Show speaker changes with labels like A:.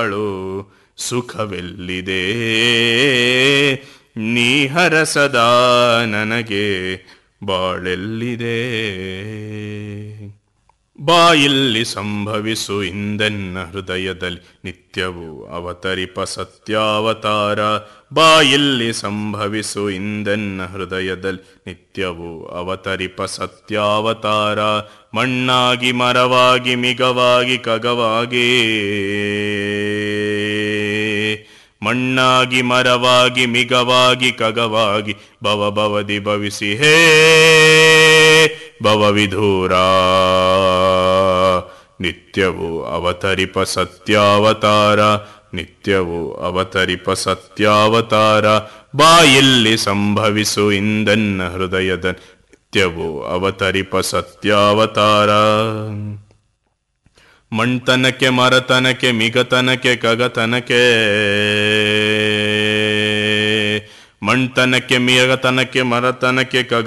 A: ಬಾಳು ಸುಖವೆಲ್ಲಿದೆ ನೀ ಹರಸದ ನನಗೆ ಬಾಳೆಲ್ಲಿದೆ ಬಾಯಲ್ಲಿ ಸಂಭವಿಸು ಇಂದೆನ್ನ ಹೃದಯದಲ್ಲಿ ನಿತ್ಯವೂ ಅವತರಿಪ ಸತ್ಯಾವತಾರ ಬಾಯಲ್ಲಿ ಸಂಭವಿಸು ಇಂದೆನ್ನ ಹೃದಯದಲ್ಲಿ ನಿತ್ಯವೂ ಅವತರಿಪ ಸತ್ಯಾವತಾರ ಮಣ್ಣಾಗಿ ಮರವಾಗಿ ಮಿಗವಾಗಿ ಕಗವಾಗಿ ಮಣ್ಣಾಗಿ ಮರವಾಗಿ ಮಿಗವಾಗಿ ಕಗವಾಗಿ ಭವ ಭವದಿ ಭವಿಸಿ ಹೇ ಭವವಿಧೂರ ನಿತ್ಯವೂ ಅವತರಿಪ ಸತ್ಯಾವತಾರ ನಿತ್ಯವೂ ಅವತರಿಪ ಸತ್ಯಾವತಾರ ಬಾಯಲ್ಲಿ ಸಂಭವಿಸು ಇಂದನ್ನ ಹೃದಯದ ನಿತ್ಯವೂ ಅವತರಿಪ ಸತ್ಯಾವತಾರ ಮಣ್ತನಕ್ಕೆ ಮರತನಕ್ಕೆ ಮಿಗತನಕ್ಕೆ ಕಗತನಕ್ಕೆ ಮಣ್ತನಕ್ಕೆ ಮಿಗತನಕ್ಕೆ ಮರತನಕ್ಕೆ ಕಗ